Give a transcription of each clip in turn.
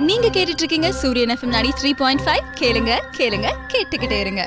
நீங்க கேட்டுட்டு இருக்கீங்க சூரியன் எஃப்எம் 93.5 த்ரீ பாயிண்ட் ஃபைவ் கேளுங்க கேளுங்க கேட்டுக்கிட்டே இருங்க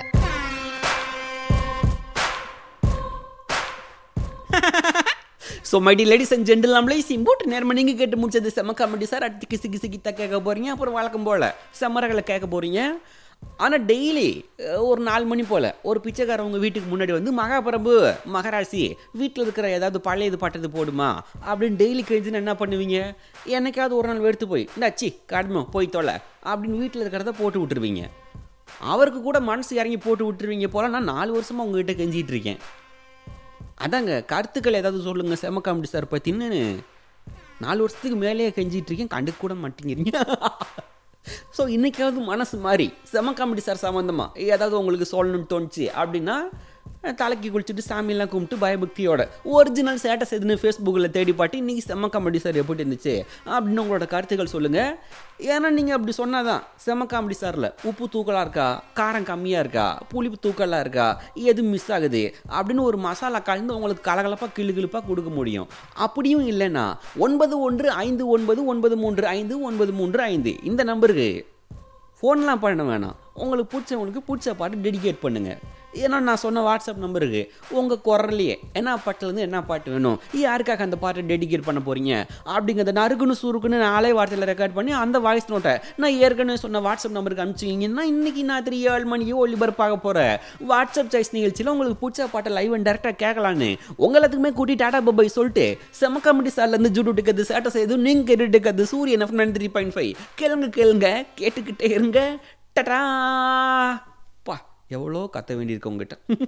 so mighty ladies and gentle நம்மளே சிம்போட்டு நேரமாக நீங்கள் கேட்டு முடிச்சது செம்ம காமெடி சார் அடுத்து கிசு கிசு கித்த கேட்க போகிறீங்க அப்புறம் வழக்கம் போல் செம்மரகளை கேட்க போகிறீங்க ஆனால் டெய்லி ஒரு நாலு மணி போல் ஒரு பிச்சைக்காரவங்க வீட்டுக்கு முன்னாடி வந்து மகாபிரபு மகராசி வீட்டில் இருக்கிற ஏதாவது பழையது பட்டது போடுமா அப்படின்னு டெய்லி கழிஞ்சுன்னு என்ன பண்ணுவீங்க என்னைக்காவது ஒரு நாள் எடுத்து போய் இந்தாச்சி காடுமோ போய் தொலை அப்படின்னு வீட்டில் இருக்கிறத போட்டு விட்டுருவீங்க அவருக்கு கூட மனசு இறங்கி போட்டு விட்டுருவீங்க போல நான் நாலு வருஷமாக உங்ககிட்ட கெஞ்சிட்டு இருக்கேன் அதாங்க கருத்துக்கள் ஏதாவது சொல்லுங்கள் செம காமெடி சார் பற்றின்னு நாலு வருஷத்துக்கு மேலேயே கெஞ்சிட்டு இருக்கேன் கண்டுக்க கூட மாட்டேங்கிறீங்க ஸோ இன்னைக்காவது மனசு மாறி செம காமெடி சார் சம்மந்தமாக ஏதாவது உங்களுக்கு சொல்லணும்னு தோணுச்சு அப்படின்னா தலைக்கு குளிச்சுட்டு சாமியெல்லாம் கும்பிட்டு பயபக்தியோட ஒரிஜினல் ஸ்டேட்டஸ் எதுன்னு ஃபேஸ்புக்கில் தேடி பாட்டு இன்றைக்கி செம்ம காமெடி சார் எப்படி இருந்துச்சு அப்படின்னு உங்களோட கருத்துக்கள் சொல்லுங்கள் ஏன்னா நீங்கள் அப்படி சொன்னாதான் செம்ம காமெடி சாரில் உப்பு தூக்கலாக இருக்கா காரம் கம்மியாக இருக்கா புளிப்பு தூக்கலாக இருக்கா எது மிஸ் ஆகுது அப்படின்னு ஒரு மசாலா கலந்து உங்களுக்கு கலகலப்பாக கிளு கிளுப்பாக கொடுக்க முடியும் அப்படியும் இல்லைன்னா ஒன்பது ஒன்று ஐந்து ஒன்பது ஒன்பது மூன்று ஐந்து ஒன்பது மூன்று ஐந்து இந்த நம்பருக்கு ஃபோன்லாம் பண்ண வேணாம் உங்களுக்கு பிடிச்சவங்களுக்கு பிடிச்ச பாட்டு டெடிகேட் பண்ணுங்கள் ஏன்னா நான் சொன்ன வாட்ஸ்அப் நம்பருக்கு உங்கள் குரல்லையே என்ன பாட்டுலேருந்து என்ன பாட்டு வேணும் யாருக்காக அந்த பாட்டை டெடிகேட் பண்ண போகிறீங்க அப்படிங்கிறத நறுக்குன்னு சுருக்குன்னு நாளே வார்த்தையில் ரெக்கார்ட் பண்ணி அந்த வாய்ஸ் நோட்டை நான் ஏற்கனவே சொன்ன வாட்ஸ்அப் நம்பருக்கு அனுப்பிச்சிங்கன்னா இன்றைக்கி நான் த்ரீ ஏழு மணிக்கு ஒளிபரப்பாக போகிறேன் வாட்ஸ்அப் சாய்ஸ் நிகழ்ச்சியில் உங்களுக்கு பிடிச்ச பாட்டை லைவ் அண்ட் டேரெக்டாக கேட்கலான்னு உங்களுக்குமே கூட்டி டாடா பபாய் சொல்லிட்டு செம காமெடி சார்லேருந்து ஜூடு இருக்கிறது சேட்டை செய்து நீங்கள் கேட்டுட்டு இருக்கிறது Suryan F nine three point five கேளுங்க கேளுங்க கேட்டுக்கிட்டே இருங்க டடா பா எவ்வளோ கத்த வேண்டியிருக்கு உங்ககிட்ட